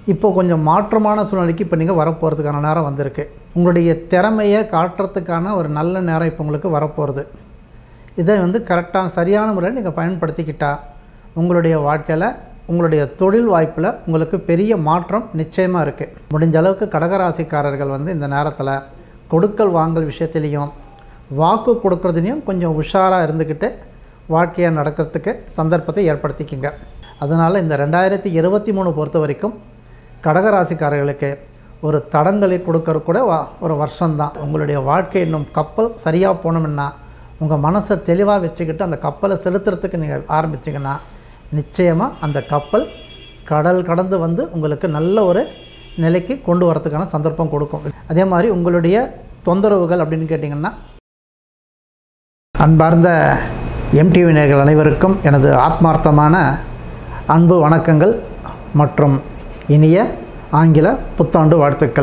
இப்போ கொஞ்சம் மாற்றமான சூழ்நிலைக்கு இப்போ நீங்கள் வரப்போகிறதுக்கான நேரம் வந்திருக்கு உங்களுடைய திறமையை காட்டுறதுக்கான ஒரு நல்ல நேரம் இப்போ உங்களுக்கு வரப்போகிறது இதை வந்து கரெக்டான சரியான முறையில் நீங்கள் பயன்படுத்திக்கிட்டால் உங்களுடைய வாழ்க்கையில் உங்களுடைய தொழில் வாய்ப்பில் உங்களுக்கு பெரிய மாற்றம் நிச்சயமாக இருக்குது முடிஞ்ச அளவுக்கு கடகராசிக்காரர்கள் வந்து இந்த நேரத்தில் கொடுக்கல் வாங்கல் விஷயத்துலேயும் வாக்கு கொடுக்கறதுலையும் கொஞ்சம் உஷாராக இருந்துக்கிட்டு வாழ்க்கையை நடக்கிறதுக்கு சந்தர்ப்பத்தை ஏற்படுத்திக்கிங்க அதனால் இந்த ரெண்டாயிரத்தி இருபத்தி மூணு பொறுத்த வரைக்கும் கடகராசிக்காரர்களுக்கு ஒரு தடங்களை கொடுக்கற கூட வா- ஒரு வருஷம்தான் உங்களுடைய வாழ்க்கை இன்னும் கப்பல் சரியாக போனோம்னா உங்கள் மனசை தெளிவாக வச்சுக்கிட்டு அந்த கப்பலை செலுத்துறதுக்கு நீங்கள் ஆரம்பிச்சிங்கன்னா நிச்சயமாக அந்த கப்பல் கடல் கடந்து வந்து உங்களுக்கு நல்ல ஒரு நிலைக்கு கொண்டு வரதுக்கான சந்தர்ப்பம் கொடுக்கும் அதே மாதிரி உங்களுடைய தொந்தரவுகள் அப்படின்னு கேட்டிங்கன்னா அன்பார்ந்த எம்டிவி நேயர்கள் அனைவருக்கும் எனது ஆத்மார்த்தமான அன்பு வணக்கங்கள் மற்றும் இனிய ஆங்கில புத்தாண்டு வாழ்த்துக்கள்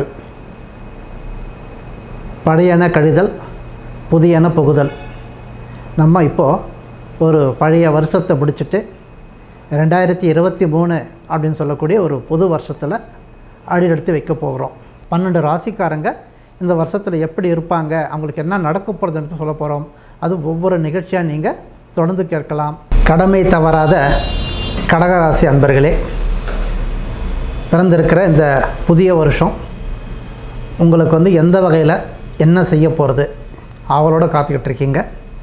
பழையன கழிதல் புதியன புகுதல் நம்ம இப்போது ஒரு பழைய வருஷத்தை முடிச்சுட்டு ரெண்டாயிரத்தி இருபத்தி மூணு அப்படின்னு சொல்லக்கூடிய ஒரு புது வருஷத்தில் அடியெடுத்து வைக்க போகிறோம் பன்னெண்டு ராசிக்காரங்க இந்த வருஷத்தில் எப்படி இருப்பாங்க அவங்களுக்கு என்ன நடக்க போகிறதுன்னு சொல்ல போகிறோம் அது ஒவ்வொரு நிகழ்ச்சியாக நீங்கள் தொடர்ந்து கேட்கலாம் கடமை தவறாத கடகராசி அன்பர்களே பிறந்திருக்கிற இந்த புதிய வருஷம் உங்களுக்கு வந்து எந்த வகையில் என்ன செய்ய போகிறது அவளோட காத்துக்கிட்டு இருக்கீங்க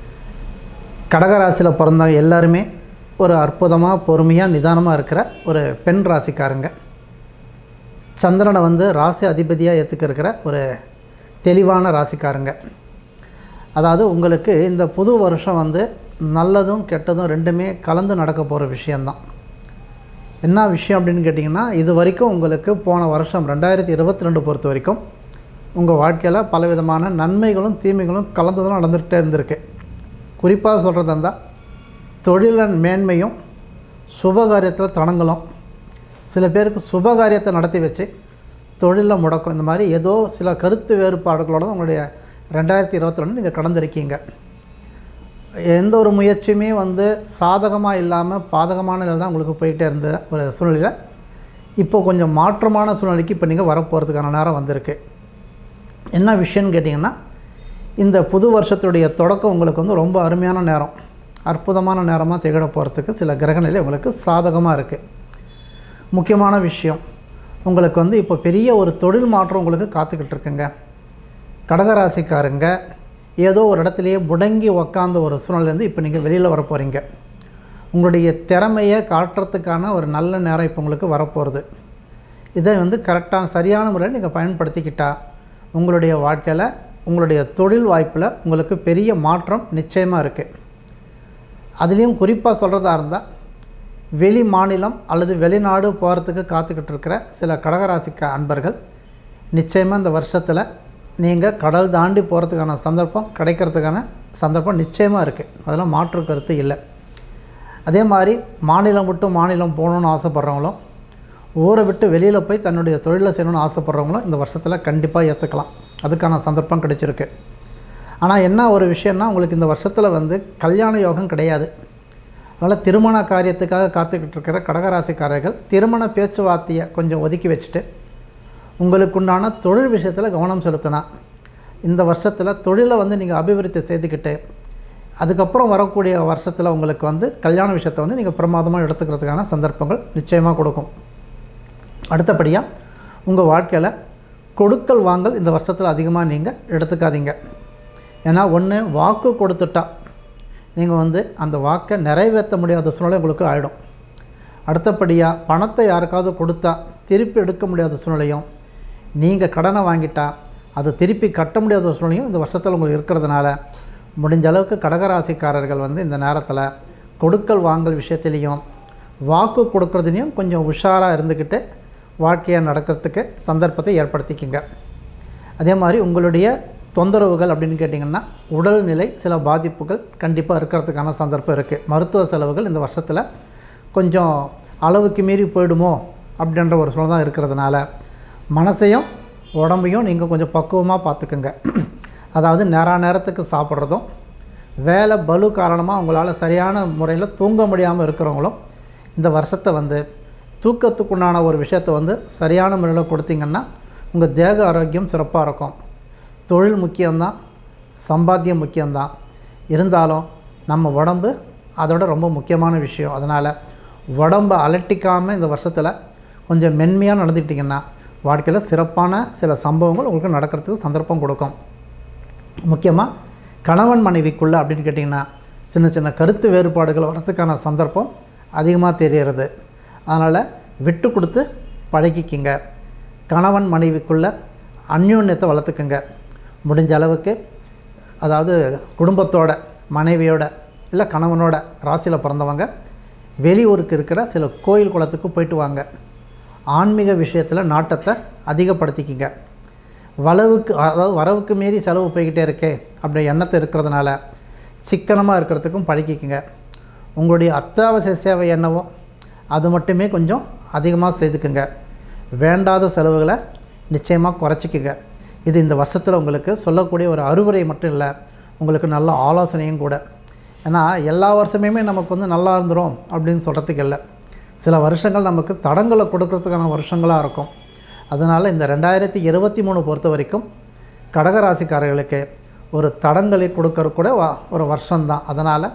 கடகராசியில் பிறந்தவங்க எல்லாருமே ஒரு அற்புதமாக பொறுமையாக நிதானமாக இருக்கிற ஒரு பெண் ராசிக்காரங்க சந்திரனை வந்து ராசி அதிபதியாக ஏற்றுக்க இருக்கிற ஒரு தெளிவான ராசிக்காரங்க அதாவது உங்களுக்கு இந்த புது வருஷம் வந்து நல்லதும் கெட்டதும் ரெண்டுமே கலந்து நடக்க போகிற விஷயந்தான் என்ன விஷயம் அப்படின்னு கேட்டிங்கன்னா இது வரைக்கும் உங்களுக்கு போன வருஷம் ரெண்டாயிரத்தி இருபத்தி ரெண்டு பொறுத்த வரைக்கும் உங்கள் வாழ்க்கையில் பலவிதமான நன்மைகளும் தீமைகளும் கலந்துதான் நடந்துகிட்டே இருந்திருக்கு குறிப்பாக சொல்கிறதா இருந்தால் தொழிலன் மேன்மையும் சுபகாரியத்தில் தடங்களும் சில பேருக்கு சுபகாரியத்தை நடத்தி வச்சு தொழிலில் முடக்கும் இந்த மாதிரி ஏதோ சில கருத்து வேறுபாடுகளோட தான் உங்களுடைய ரெண்டாயிரத்தி இருபத்தி ரெண்டு நீங்கள் கடந்திருக்கீங்க எந்த ஒரு முயற்சியுமே வந்து சாதகமாக இல்லாமல் பாதகமான நிலை தான் உங்களுக்கு போயிட்டே இருந்த ஒரு சூழ்நிலையில் இப்போ கொஞ்சம் மாற்றமான சூழ்நிலைக்கு இப்போ நீங்கள் வரப்போகிறதுக்கான நேரம் வந்திருக்கு என்ன விஷயம்னு கேட்டிங்கன்னா இந்த புது வருஷத்துடைய தொடக்கம் உங்களுக்கு வந்து ரொம்ப அருமையான நேரம் அற்புதமான நேரமாக திகழ போகிறதுக்கு சில கிரகநிலை உங்களுக்கு சாதகமாக இருக்குது முக்கியமான விஷயம் உங்களுக்கு வந்து இப்போ பெரிய ஒரு தொழில் மாற்றம் உங்களுக்கு காத்துக்கிட்டு இருக்குங்க கடகராசிக்காரங்க ஏதோ ஒரு இடத்துலையே முடங்கி உக்காந்த ஒரு சூழ்நிலேருந்து இப்போ நீங்கள் வெளியில் வர போகிறீங்க உங்களுடைய திறமையை காட்டுறதுக்கான ஒரு நல்ல நேரம் இப்போ உங்களுக்கு வரப்போகிறது இதை வந்து கரெக்டான சரியான முறையில் நீங்கள் பயன்படுத்திக்கிட்டால் உங்களுடைய வாழ்க்கையில் உங்களுடைய தொழில் வாய்ப்பில் உங்களுக்கு பெரிய மாற்றம் நிச்சயமாக இருக்குது அதுலேயும் குறிப்பாக சொல்கிறதா இருந்தால் வெளி மாநிலம் அல்லது வெளிநாடு போகிறதுக்கு காத்துக்கிட்டு இருக்கிற சில கடகராசிக்க அன்பர்கள் நிச்சயமாக இந்த வருஷத்தில் நீங்கள் கடல் தாண்டி போகிறதுக்கான சந்தர்ப்பம் கிடைக்கிறதுக்கான சந்தர்ப்பம் நிச்சயமாக இருக்குது அதெல்லாம் மாற்று கருத்து இல்லை அதே மாதிரி மாநிலம் விட்டு மாநிலம் போகணுன்னு ஆசைப்பட்றவங்களும் ஊரை விட்டு வெளியில் போய் தன்னுடைய தொழிலை செய்யணும்னு ஆசைப்பட்றவங்களும் இந்த வருஷத்தில் கண்டிப்பாக ஏற்றுக்கலாம் அதுக்கான சந்தர்ப்பம் கிடைச்சிருக்கு ஆனால் என்ன ஒரு விஷயம்னா உங்களுக்கு இந்த வருஷத்தில் வந்து கல்யாண யோகம் கிடையாது அதனால் திருமண காரியத்துக்காக காத்துக்கிட்டு இருக்கிற கடகராசிக்காரர்கள் திருமண பேச்சுவார்த்தையை கொஞ்சம் ஒதுக்கி வச்சுட்டு உங்களுக்குண்டான தொழில் விஷயத்தில் கவனம் செலுத்தினா இந்த வருஷத்தில் தொழிலை வந்து நீங்கள் அபிவிருத்தி செய்துக்கிட்டு அதுக்கப்புறம் வரக்கூடிய வருஷத்தில் உங்களுக்கு வந்து கல்யாண விஷயத்தை வந்து நீங்கள் பிரமாதமாக எடுத்துக்கிறதுக்கான சந்தர்ப்பங்கள் நிச்சயமாக கொடுக்கும் அடுத்தபடியாக உங்கள் வாழ்க்கையில் கொடுக்கல் வாங்கல் இந்த வருஷத்தில் அதிகமாக நீங்கள் எடுத்துக்காதீங்க ஏன்னா ஒன்று வாக்கு கொடுத்துட்டா நீங்கள் வந்து அந்த வாக்கை நிறைவேற்ற முடியாத சூழ்நிலை உங்களுக்கு ஆகிடும் அடுத்தபடியாக பணத்தை யாருக்காவது கொடுத்தா திருப்பி எடுக்க முடியாத சூழ்நிலையும் நீங்கள் கடனை வாங்கிட்டா அதை திருப்பி கட்ட முடியாத ஒரு சூழ்நிலையும் இந்த வருஷத்தில் உங்களுக்கு இருக்கிறதுனால முடிஞ்ச அளவுக்கு கடகராசிக்காரர்கள் வந்து இந்த நேரத்தில் கொடுக்கல் வாங்கல் விஷயத்துலேயும் வாக்கு கொடுக்கறதுலையும் கொஞ்சம் உஷாராக இருந்துக்கிட்டு வாழ்க்கையை நடக்கிறதுக்கு சந்தர்ப்பத்தை ஏற்படுத்திக்கிங்க அதே மாதிரி உங்களுடைய தொந்தரவுகள் அப்படின்னு கேட்டிங்கன்னா உடல்நிலை சில பாதிப்புகள் கண்டிப்பாக இருக்கிறதுக்கான சந்தர்ப்பம் இருக்குது மருத்துவ செலவுகள் இந்த வருஷத்தில் கொஞ்சம் அளவுக்கு மீறி போயிடுமோ அப்படின்ற ஒரு சூழ்நிலை தான் இருக்கிறதுனால மனசையும் உடம்பையும் நீங்கள் கொஞ்சம் பக்குவமாக பார்த்துக்குங்க அதாவது நேரா நேரத்துக்கு சாப்பிட்றதும் வேலை பலு காரணமாக உங்களால் சரியான முறையில் தூங்க முடியாமல் இருக்கிறவங்களும் இந்த வருஷத்தை வந்து தூக்கத்துக்குண்டான ஒரு விஷயத்தை வந்து சரியான முறையில் கொடுத்தீங்கன்னா உங்கள் தேக ஆரோக்கியம் சிறப்பாக இருக்கும் தொழில் முக்கியம்தான் சம்பாத்தியம் முக்கியம்தான் இருந்தாலும் நம்ம உடம்பு அதோட ரொம்ப முக்கியமான விஷயம் அதனால் உடம்பை அலட்டிக்காமல் இந்த வருஷத்தில் கொஞ்சம் மென்மையாக நடந்துக்கிட்டிங்கன்னா வாழ்க்கையில் சிறப்பான சில சம்பவங்கள் உங்களுக்கு நடக்கிறதுக்கு சந்தர்ப்பம் கொடுக்கும் முக்கியமாக கணவன் மனைவிக்குள்ளே அப்படின்னு கேட்டிங்கன்னா சின்ன சின்ன கருத்து வேறுபாடுகள் வரதுக்கான சந்தர்ப்பம் அதிகமாக தெரிகிறது அதனால் விட்டு கொடுத்து பழகிக்கிங்க கணவன் மனைவிக்குள்ளே அந்யோன்யத்தை வளர்த்துக்குங்க முடிஞ்ச அளவுக்கு அதாவது குடும்பத்தோட மனைவியோட இல்லை கணவனோட ராசியில் பிறந்தவங்க வெளியூருக்கு இருக்கிற சில கோயில் குளத்துக்கு போயிட்டு வாங்க ஆன்மீக விஷயத்தில் நாட்டத்தை அதிகப்படுத்திக்கிங்க வளவுக்கு அதாவது வரவுக்கு மீறி செலவு போய்கிட்டே இருக்கே அப்படி எண்ணத்தை இருக்கிறதுனால சிக்கனமாக இருக்கிறதுக்கும் பழகிக்குங்க உங்களுடைய அத்தியாவசிய சேவை என்னவோ அது மட்டுமே கொஞ்சம் அதிகமாக செய்துக்குங்க வேண்டாத செலவுகளை நிச்சயமாக குறைச்சிக்குங்க இது இந்த வருஷத்தில் உங்களுக்கு சொல்லக்கூடிய ஒரு அறிவுரை மட்டும் இல்லை உங்களுக்கு நல்ல ஆலோசனையும் கூட ஏன்னா எல்லா வருஷமுமே நமக்கு வந்து நல்லா இருந்துரும் அப்படின்னு சொல்கிறதுக்கு இல்லை சில வருஷங்கள் நமக்கு தடங்களை கொடுக்கறதுக்கான வருஷங்களாக இருக்கும் அதனால் இந்த ரெண்டாயிரத்தி இருபத்தி மூணு பொறுத்த வரைக்கும் கடகராசிக்காரர்களுக்கு ஒரு தடங்களை கொடுக்கற கூட வ- ஒரு வருஷம்தான் அதனால்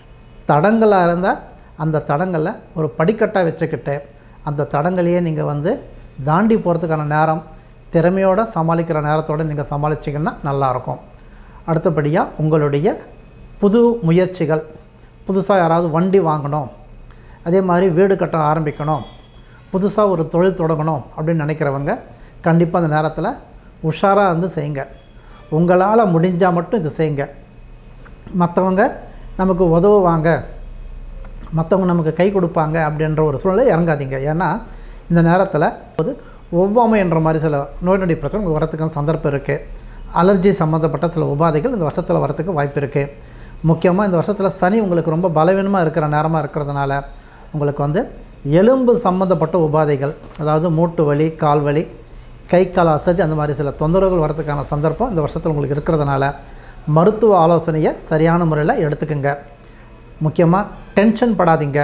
தடங்களாக இருந்தால் அந்த தடங்களை ஒரு படிக்கட்டாக வச்சுக்கிட்டு அந்த தடங்களையே நீங்கள் வந்து தாண்டி போகிறதுக்கான நேரம் திறமையோடு சமாளிக்கிற நேரத்தோடு நீங்கள் சமாளிச்சிங்கன்னா நல்லாயிருக்கும் அடுத்தபடியாக உங்களுடைய புது முயற்சிகள் புதுசாக யாராவது வண்டி வாங்கணும் அதே மாதிரி வீடு கட்ட ஆரம்பிக்கணும் புதுசாக ஒரு தொழில் தொடங்கணும் அப்படின்னு நினைக்கிறவங்க கண்டிப்பாக அந்த நேரத்தில் உஷாராக இருந்து செய்யுங்க உங்களால் முடிஞ்சால் மட்டும் இது செய்யுங்க மற்றவங்க நமக்கு உதவுவாங்க மற்றவங்க நமக்கு கை கொடுப்பாங்க அப்படின்ற ஒரு சூழ்நிலை இறங்காதீங்க ஏன்னா இந்த நேரத்தில் போது ஒவ்வாமை என்ற மாதிரி சில நோய் நொடி பிரச்சனை உங்களுக்கு வரத்துக்கான சந்தர்ப்பம் இருக்குது அலர்ஜி சம்மந்தப்பட்ட சில உபாதைகள் இந்த வருஷத்தில் வரத்துக்கு வாய்ப்பு இருக்குது முக்கியமாக இந்த வருஷத்தில் சனி உங்களுக்கு ரொம்ப பலவீனமாக இருக்கிற நேரமாக இருக்கிறதுனால உங்களுக்கு வந்து எலும்பு சம்மந்தப்பட்ட உபாதைகள் அதாவது மூட்டு வலி கால் வலி கை கால் அசதி அந்த மாதிரி சில தொந்தரவுகள் வரதுக்கான சந்தர்ப்பம் இந்த வருஷத்தில் உங்களுக்கு இருக்கிறதுனால மருத்துவ ஆலோசனையை சரியான முறையில் எடுத்துக்கோங்க முக்கியமாக டென்ஷன் படாதீங்க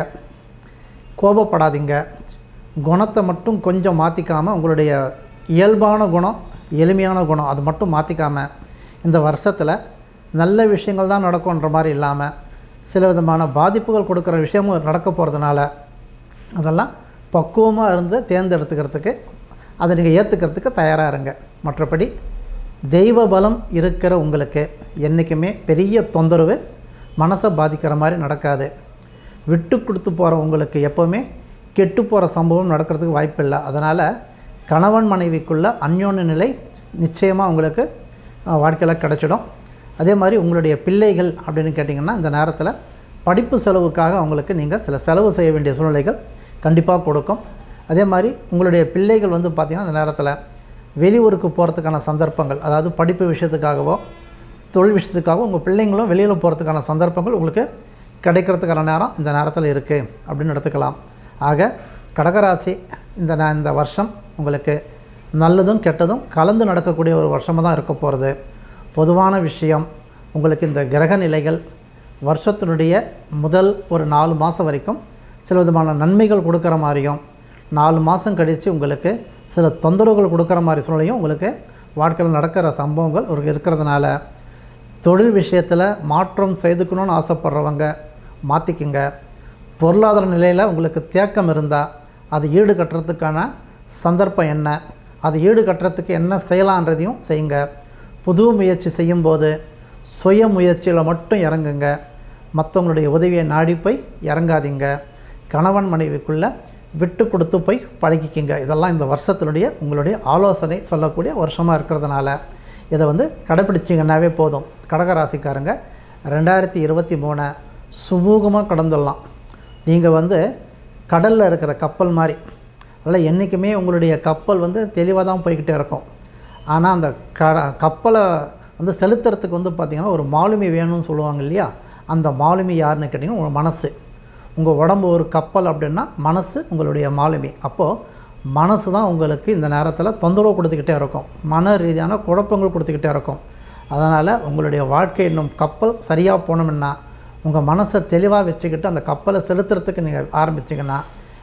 கோபப்படாதீங்க குணத்தை மட்டும் கொஞ்சம் மாற்றிக்காமல் உங்களுடைய இயல்பான குணம் எளிமையான குணம் அது மட்டும் மாற்றிக்காமல் இந்த வருஷத்தில் நல்ல விஷயங்கள் தான் நடக்கும்ன்ற மாதிரி இல்லாமல் சில விதமான பாதிப்புகள் கொடுக்குற விஷயமும் நடக்க போகிறதுனால அதெல்லாம் பக்குவமாக இருந்து தேர்ந்தெடுத்துக்கிறதுக்கு அதை நீங்கள் ஏற்றுக்கிறதுக்கு தயாராக இருங்க மற்றபடி தெய்வ பலம் இருக்கிற உங்களுக்கு என்றைக்குமே பெரிய தொந்தரவு மனசை பாதிக்கிற மாதிரி நடக்காது விட்டு கொடுத்து போகிற உங்களுக்கு எப்போவுமே கெட்டு போகிற சம்பவம் நடக்கிறதுக்கு வாய்ப்பில்லை அதனால் கணவன் மனைவிக்குள்ள அந்யோன்ய நிலை நிச்சயமாக உங்களுக்கு வாழ்க்கையில் கிடச்சிடும் அதே மாதிரி உங்களுடைய பிள்ளைகள் அப்படின்னு கேட்டிங்கன்னா இந்த நேரத்தில் படிப்பு செலவுக்காக அவங்களுக்கு நீங்கள் சில செலவு செய்ய வேண்டிய சூழ்நிலைகள் கண்டிப்பாக கொடுக்கும் அதே மாதிரி உங்களுடைய பிள்ளைகள் வந்து பார்த்திங்கன்னா இந்த நேரத்தில் வெளியூருக்கு போகிறதுக்கான சந்தர்ப்பங்கள் அதாவது படிப்பு விஷயத்துக்காகவோ தொழில் விஷயத்துக்காகவோ உங்கள் பிள்ளைங்களும் வெளியில் போகிறதுக்கான சந்தர்ப்பங்கள் உங்களுக்கு கிடைக்கிறதுக்கான நேரம் இந்த நேரத்தில் இருக்குது அப்படின்னு எடுத்துக்கலாம் ஆக கடகராசி இந்த ந- இந்த வருஷம் உங்களுக்கு நல்லதும் கெட்டதும் கலந்து நடக்கக்கூடிய ஒரு வருஷமாக தான் இருக்க போகிறது பொதுவான விஷயம் உங்களுக்கு இந்த கிரக நிலைகள் வருஷத்தினுடைய முதல் ஒரு நாலு மாதம் வரைக்கும் சில விதமான நன்மைகள் கொடுக்குற மாதிரியும் நாலு மாதம் கழித்து உங்களுக்கு சில தொந்தரவுகள் கொடுக்குற மாதிரி சூழ்நிலையும் உங்களுக்கு வாழ்க்கையில் நடக்கிற சம்பவங்கள் ஒரு இருக்கிறதுனால தொழில் விஷயத்தில் மாற்றம் செய்துக்கணும்னு ஆசைப்படுறவங்க மாற்றிக்குங்க பொருளாதார நிலையில் உங்களுக்கு தேக்கம் இருந்தால் அது ஈடு கட்டுறதுக்கான சந்தர்ப்பம் என்ன அது ஈடு கட்டுறதுக்கு என்ன செய்யலான்றதையும் செய்யுங்க புது முயற்சி செய்யும்போது சுய முயற்சியில் மட்டும் இறங்குங்க மற்றவங்களுடைய உதவியை நாடி போய் இறங்காதீங்க கணவன் மனைவிக்குள்ளே விட்டு கொடுத்து போய் பழகிக்கிங்க இதெல்லாம் இந்த வருஷத்தினுடைய உங்களுடைய ஆலோசனை சொல்லக்கூடிய வருஷமாக இருக்கிறதுனால இதை வந்து கடைப்பிடிச்சிங்கன்னாவே போதும் கடகராசிக்காரங்க ரெண்டாயிரத்தி இருபத்தி மூணை சுமூகமாக கடந்துடலாம் நீங்கள் வந்து கடலில் இருக்கிற கப்பல் மாதிரி அதில் என்றைக்குமே உங்களுடைய கப்பல் வந்து தெளிவாக தான் போய்கிட்டே இருக்கும் ஆனால் அந்த க கப்பலை வந்து செலுத்துறதுக்கு வந்து பார்த்திங்கன்னா ஒரு மாலுமி வேணும்னு சொல்லுவாங்க இல்லையா அந்த மாலுமி யாருன்னு கேட்டிங்கன்னா உங்கள் மனசு உங்கள் உடம்பு ஒரு கப்பல் அப்படின்னா மனசு உங்களுடைய மாலுமி அப்போது மனசு தான் உங்களுக்கு இந்த நேரத்தில் தொந்தரவு கொடுத்துக்கிட்டே இருக்கும் மன ரீதியான குழப்பங்கள் கொடுத்துக்கிட்டே இருக்கும் அதனால் உங்களுடைய வாழ்க்கை இன்னும் கப்பல் சரியாக போகணும்னா உங்கள் மனசை தெளிவாக வச்சுக்கிட்டு அந்த கப்பலை செலுத்துறதுக்கு நீங்கள் ஆரம்பிச்சிங்கன்னா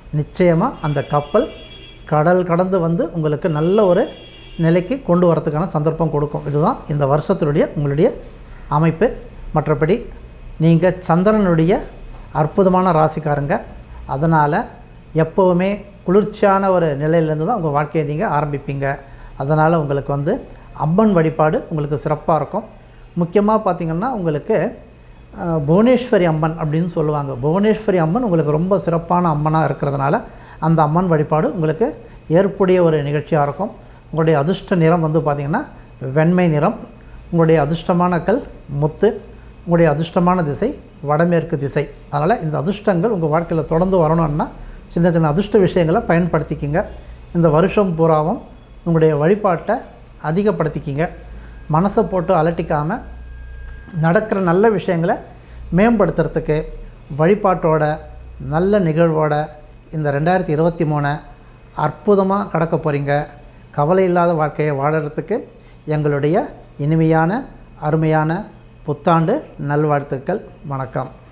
நிச்சயமாக அந்த கப்பல் கடல் கடந்து வந்து உங்களுக்கு நல்ல ஒரு நிலைக்கு கொண்டு வரதுக்கான சந்தர்ப்பம் கொடுக்கும் இதுதான் இந்த வருஷத்தினுடைய உங்களுடைய அமைப்பு மற்றபடி நீங்கள் சந்திரனுடைய அற்புதமான ராசிக்காரங்க அதனால் எப்போவுமே குளிர்ச்சியான ஒரு நிலையிலேருந்து தான் உங்கள் வாழ்க்கையை நீங்கள் ஆரம்பிப்பீங்க அதனால் உங்களுக்கு வந்து அம்மன் வழிபாடு உங்களுக்கு சிறப்பாக இருக்கும் முக்கியமாக பார்த்திங்கன்னா உங்களுக்கு அஹ், புவனேஸ்வரி அம்மன் அப்படின்னு சொல்லுவாங்க புவனேஸ்வரி அம்மன் உங்களுக்கு ரொம்ப சிறப்பான அம்மனாக இருக்கிறதுனால அந்த அம்மன் வழிபாடு உங்களுக்கு ஏற்புடைய ஒரு நிகழ்ச்சியாக இருக்கும் உங்களுடைய அதிர்ஷ்ட நிறம் வந்து பார்த்திங்கன்னா வெண்மை நிறம் உங்களுடைய அதிர்ஷ்டமான கல் முத்து உங்களுடைய அதிர்ஷ்டமான திசை வடமேற்கு திசை அதனால் இந்த அதிர்ஷ்டங்கள் உங்கள் வாழ்க்கையில் தொடர்ந்து வரணும்னா சின்ன சின்ன அதிர்ஷ்ட விஷயங்களை பயன்படுத்திக்கிங்க இந்த வருஷம் பூராவும் உங்களுடைய வழிபாட்டை அதிகப்படுத்திக்கிங்க மனசை போட்டு அலட்டிக்காமல் நடக்கிற நல்ல விஷயங்களை மேம்படுத்துறதுக்கு வழிபாட்டோட நல்ல நிகழ்வோட இந்த ரெண்டாயிரத்தி இருபத்தி மூணை அற்புதமாக கடக்க போகிறீங்க கவலை இல்லாத வாழ்க்கையை வாழறதுக்கு எங்களுடைய இனிமையான அருமையான புத்தாண்டு நல்வாழ்த்துக்கள் வணக்கம்